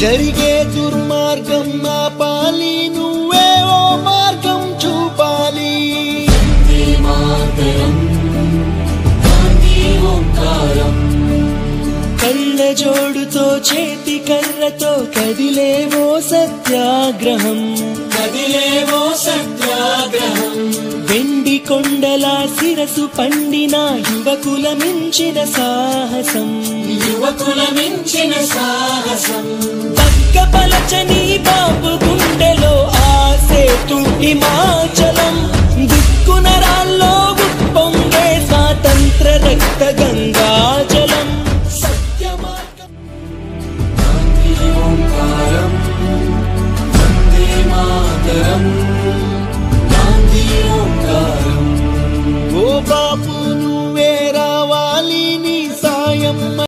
జరిగే దుర్మార్గం ఆపాలి నువ్వే ఓ మార్గం చూపాలి కళ్ళ జోడుతో చేతి కర్రతో కదిలేవో సత్యాగ్రహం కదిలేవో సత్యాగ్రహం వెండి కొండల శిరసు పండిన యువకుల మించిన సాహసం యువకుల మించిన సాహసం పక్కపలచని బాబు గుండెలో ఆసేతు హిమాచలం దిక్కునరాల్లో ఉప్పొంగే స్వాతంత్ర రక్త గంగా